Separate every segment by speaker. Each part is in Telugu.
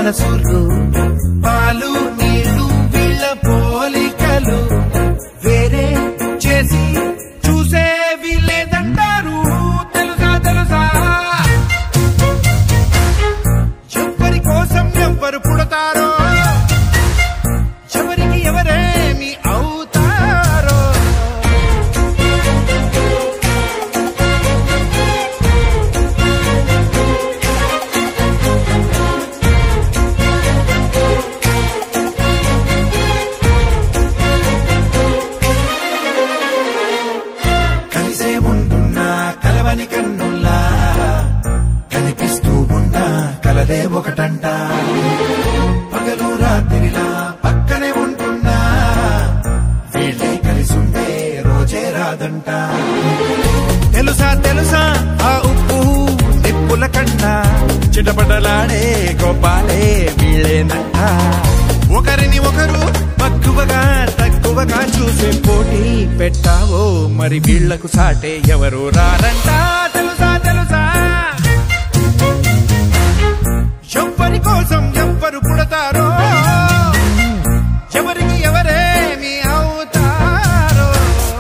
Speaker 1: మనసులు పాలు నీళ్లు వీళ్ళ పోలికలు వేరే చేసి చూసేవి లేదంటారు తెలుసా తెలుసా ఎవరి కోసం ఎవ్వరు పుడతారో ఎవరికి ఎవరేమి అవుతారో కలిసే ఉంటున్నా కలవని కన్నుల్లా కనిపిస్తూ ఉన్నా కలదే ఒకటంట పగలు రాత్రిలా పక్కనే ఉంటున్నా వీళ్ళే కలిసుంటే రోజే రాదంట తెలుసా తెలుసా ఆ ఉప్పు నిప్పుల కంట చిటపటలాడే గోపాలే వీళ్ళేనంట ఒకరిని ఒకరు మక్కువగా తక్కువగా చూసే పోటీ పెట్టావో మరి వీళ్లకు సాటే ఎవరు రారంట తెలుసా తెలుసా ఎవ్వరి కోసం ఎవ్వరు పుడతారో ఎవరికి ఎవరేమి అవుతారో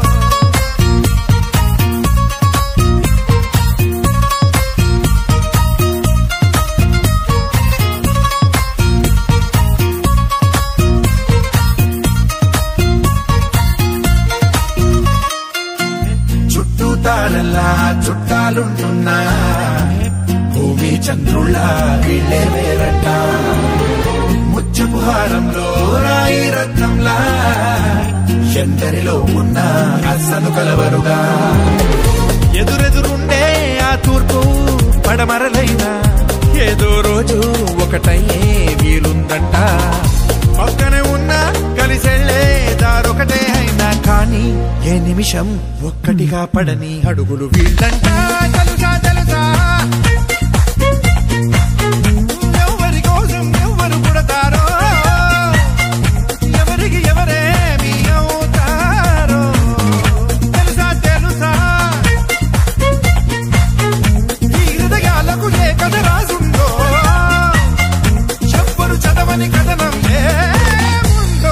Speaker 1: చుట్టూ తారల్లా చుట్టాలుంటున్నా భూమి చంద్రుళ్ళ వీళ్ళే వేరట ముచ్చపు హారంలో రాయి రత్నంలా ఎందరిలో ఉన్న అస్సలు కలవరుగా ఎదురెదురుండే ఆ తూర్పు పడమరలైనా ఏదో రోజు ఒకటయ్యే వీలుందంట పక్కనే ఉన్న కలిసెళ్ళే దారొకటే అయినా కానీ ఏ నిమిషం ఒక్కటిగా పడని అడుగులు వీళ్ళంట తెలుసా తెలుసా ఎవరి కోసం ఎవరు పుడతారో ఎవరికి ఎవరేమి అవుతారో తెలుసా తెలుసా ఈ హృదయాలకు ఏ కథ రాసుందో చెప్పరు చదవని కథనం ఏముందో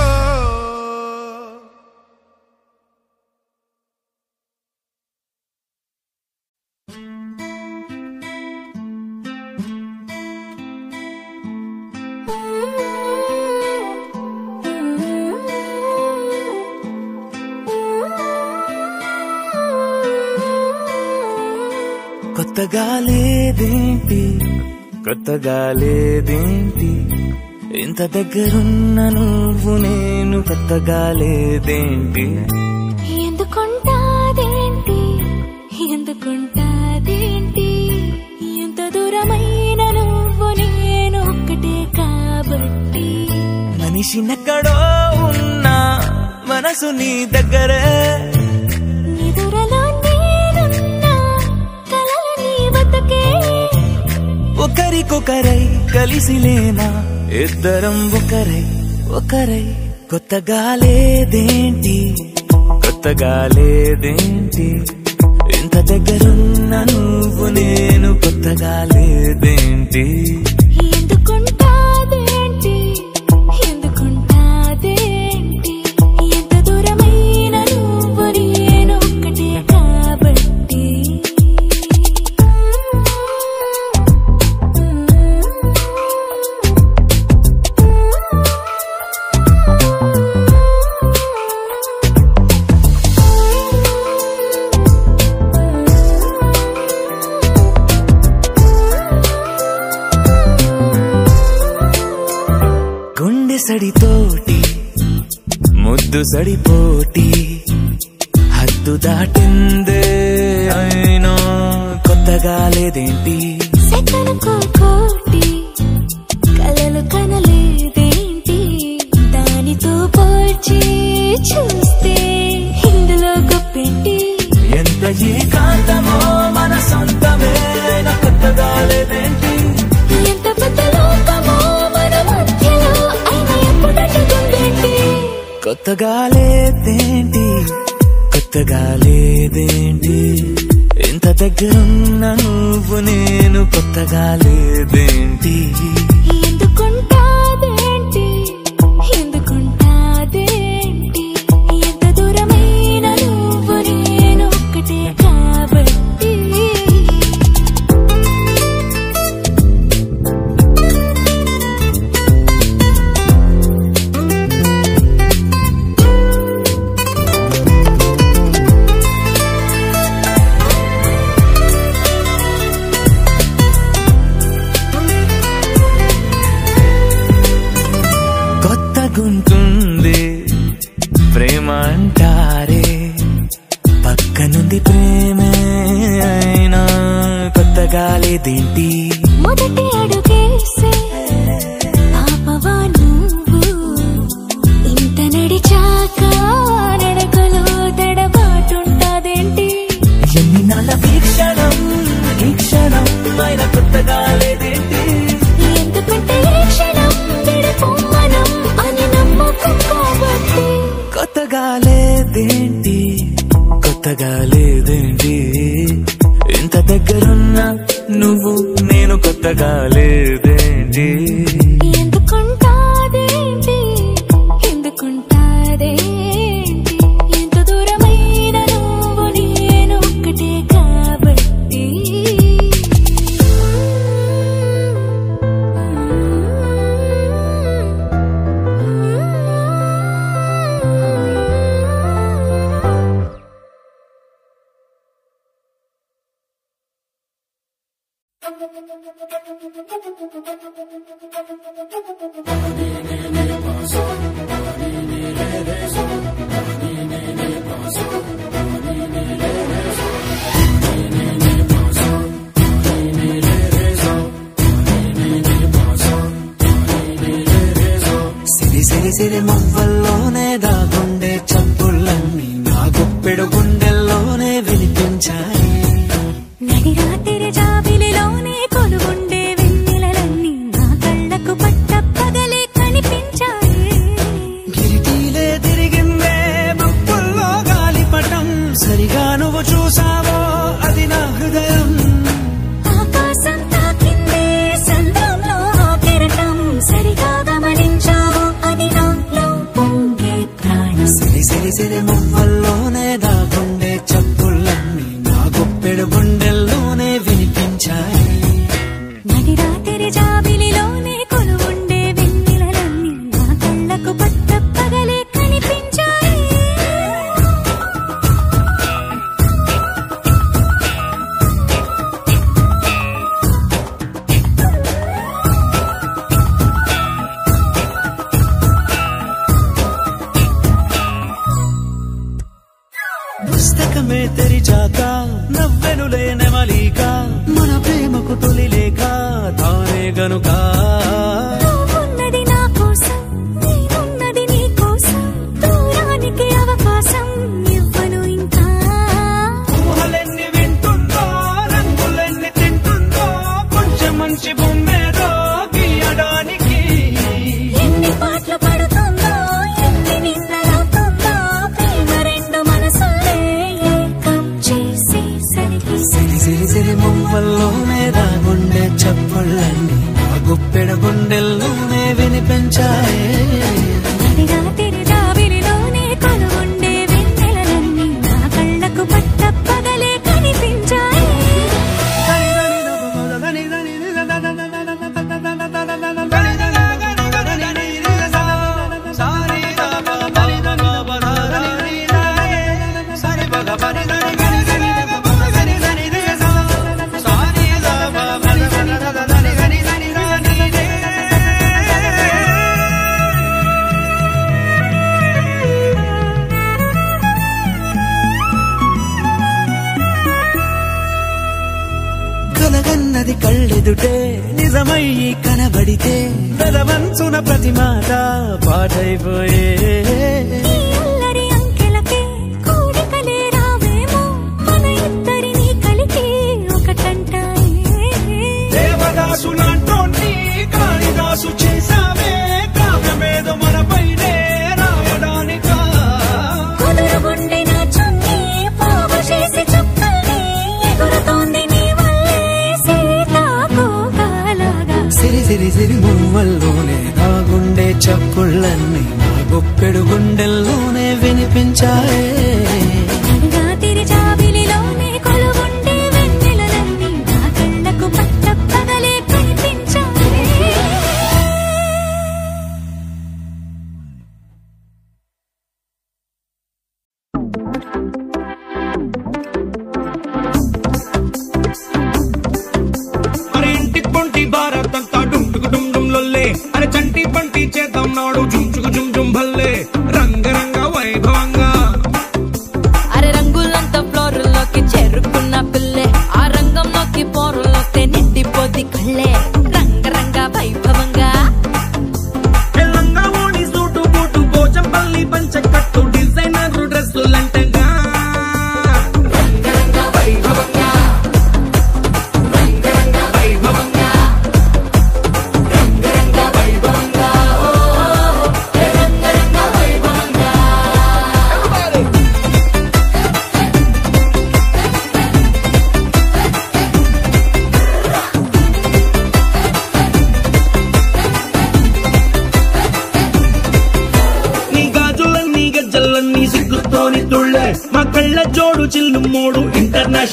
Speaker 2: కొత్తగా లేదేంటి కొత్తగా లేదేంటి ఇంత దగ్గరున్న నువ్వు నేను కొత్తగా లేదేంటి
Speaker 3: ఎందుకుంటాదేంటి ఎందుకుంటాదేంటి ఎంత దూరమైన నువ్వు నేను ఒక్కటే కాబట్టి
Speaker 2: మనిషినెక్కడో ఉన్నా మనసు నీ దగ్గరే
Speaker 3: నిదురలో నేనున్నా కలల నీ బతుకే
Speaker 2: ఒకరికొకరై కలిసి లేనా ఇద్దరం ఒకరై ఒకరై కొత్తగా లేదేంటి కొత్తగా లేదేంటి ఇంత దగ్గరున్న నువ్వు నేను కొత్తగా లేదేంటి
Speaker 3: ఎందుకుంటాదేంటి ఎందుకుంటాదేంటి ఎంత దూరమైన నువ్వు నేను ఒక్కటే కాబట్టి
Speaker 2: గుండె సడితోటి ముద్దు సడిపోటి హద్దు దాటిందే అయినా కొత్తగా లేదేంటి
Speaker 3: సెకనుకో కోటి కలలు కనలేదేంటి దానితో పోల్చి చూస్తే ఇందులో గొప్పెంటి
Speaker 2: ఎంత ఏకాంతమో మన సొంతమే అయినా కొత్తగా లేదేంటి
Speaker 3: ఎంత పెద్ద లోకమో మన మధ్యలో అయినా ఎప్పుడట్టుకుందేంటి
Speaker 2: కొత్తగా లేదేంటి కొత్తగా లేదేంటి ఇంత దగ్గరున్న నువ్వు నేను కొత్తగా లేదేంటి
Speaker 3: ఎందుకుంటా
Speaker 2: కొత్తగాలేదేంటి
Speaker 3: మొదటి అడుగేసే పాపవా నువ్వు ఇంత నడిచాక నడకలో తడబాటుంటాదేంటి
Speaker 2: ఎన్ని నాళ్ళ వీక్షణం ఈ క్షణం అయిన కొత్తగాలేదేంటి
Speaker 3: ఎందుకంటే ఈ క్షణం విడిపోమనం అని నమ్మకం కాబట్టి
Speaker 2: కొత్తగాలేదేంటి కొత్తగాలేదేంటి ఇంత దగ్గరున్నా నువ్వు నేను కొత్తగాలేదేంటి
Speaker 3: ఎందుకుంటాదేంటి ఎందుకుంటాదేంటి ఎంత దూరమైన నువ్వు నేను ఒక్కటే కాబట్టి
Speaker 2: సిరి సిరి సిరి మువ్వల్లోనే దాగుండే చప్పుళ్ళన్నీ నా గుప్పెడు గుండెల్లోనే వినిపించాయి
Speaker 3: నడి రాత్రి జాబిలిలోనే కొలువుండే వెన్నెలలన్నీ నా కళ్ళకు పట్ట పగలే కనిపించాయి
Speaker 2: గిరిటీలే తిరిగిందే మప్పుల్లో గాలిపటం సరిగా నువ్వు చూసావో అది నా హృదయం
Speaker 3: ఆకాశం తాకిందే సంద్రంలో ఆ కెరటం సరిగా గమనించావు అది నాలో పొంగే ప్రాణం
Speaker 2: సిరి సిరి సిరి మువ్వల్లోనే దాగుండే చప్పుళ్ళన్నీ నా గుప్పెడు గుండెల్లోనే వినిపించాయి
Speaker 3: నడి రాత్రి జాబిలిలోనే కొలువుండే వెన్నెలలన్నీ నా కళ్ళకు పట్ట పగలే కనిపించాయి
Speaker 2: పుస్తకమే తెరిచాక నవ్వెనులే నెమలిక మన ప్రేమకు తొలి లేక తానే గనుక
Speaker 3: నువ్వున్నది నా కోసం నేనున్నది నీ కోసం దూరానికి అవకాశం ఇవ్వను ఇంకా
Speaker 2: ఊహలెన్ని వింటుందో రంగులెన్ని తింటుందో కొంచెం మంచి బొమ్మేదో గీయడానికి
Speaker 3: ఎన్ని పాటలు పడుతుందో ఎన్ని నిన్నలవుతుందో ప్రేమ రెండు మనసులే ఏకం చేసేసరికి
Speaker 2: సిరి సిరి సిరి మువ్వల్లోనే దాగుండే చప్పుళ్ళన్నీ నా గుప్పెడ గుండెల్లోనే వినిపించాయే
Speaker 3: నడి రాత్రి జాబిలిలోనే కొలువుండే వెన్నెలలన్నీ నా కళ్ళకు పట్ట పగలే కనిపించాయి
Speaker 2: కలగన్నది కళ్ళెదుటే నిజమయ్యి కనబడితే వెలవంచున ప్రతి మాట పాటైపోయే
Speaker 3: ఈ అల్లరి అంకెలకే కూడికలే రావేమో మన ఇద్దరిని కలిపి ఒకటంటాయే
Speaker 2: దేవదాసు లాంటోన్ని కాళిదాసు చేసావే కావ్యమేదో మనపైనే రాయడానికా
Speaker 3: కుదురుగుండె నా చున్నీ పోగు చేసి చుక్కల్ని ఎగురుతోంది నీ వల్లే సీతాకోకలాగా
Speaker 2: సిరి సిరి సిరి మువ్వల్లోనే నా గుండె చప్పుళ్ళన్నీ నా గుప్పెడు గుండెల్లోనే వినిపించాయే
Speaker 3: రాత్రి జాబిలిలోనే కొలువుండే వెన్నెలలన్నీ నా కళ్ళకు పట్ట పగలే కనిపించాయి
Speaker 1: అరే ఇంటి పొంటి భారత్ అంతా డుంటుకు డుమ్ డుమ్ లొల్లే అరే చంటి పంటి చేద్దాం నాడు జుమ్ చుకు జుమ్ జుమ్ భల్లే రంగరంగ వైభవంగా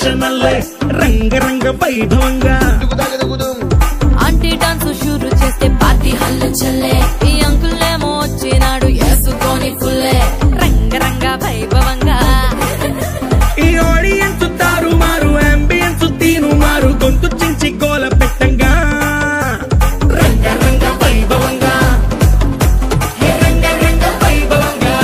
Speaker 1: ఫంక్షన్ అల్లే రంగరంగ వైభవంగా
Speaker 4: ఆంటీ డాన్స్ షూరు చేస్తే పార్టీ హల్లు చల్లే ఈ అంకుల్లేమో వచ్చినాడు వేసుకొని ఫుల్లే రంగరంగ వైభవంగా
Speaker 1: ఈ ఆడియన్స్ తారు మారు అంబియన్స్ తీను మారు గొంతు చించి గోల పెట్టంగా రంగరంగ వైభవంగా హే రంగరంగ వైభవంగా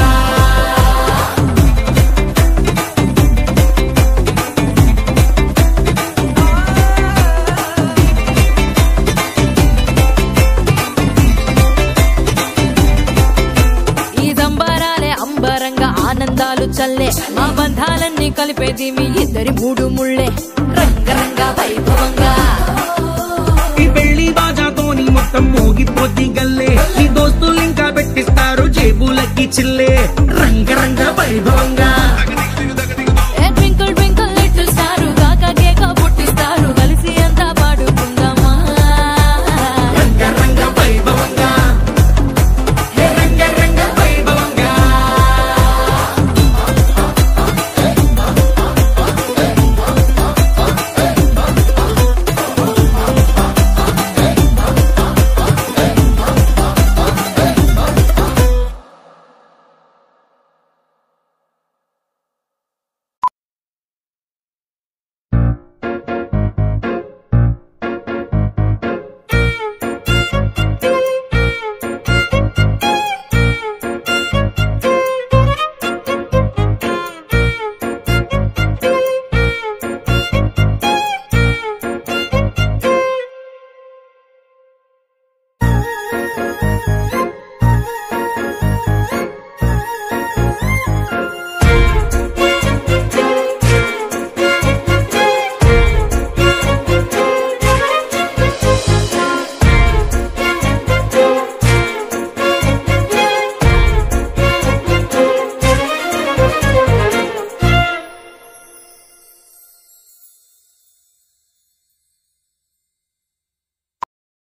Speaker 4: ఈ దంబరాలే అంబరంగా ఆనందాలు చల్లే మా బంధాలన్నీ కలిపేది మీ ఇద్దరి మూడు ముళ్ళే రంగరంగ వైభవంగా
Speaker 1: ఈ పెళ్లి బాజాతోని మొత్తం మోగిపోద్ది గల్లే ఈ దోస్తులు ఇంకా పెట్టిస్తారు జేబులకి చిల్లే రంగరంగ వైభవంగా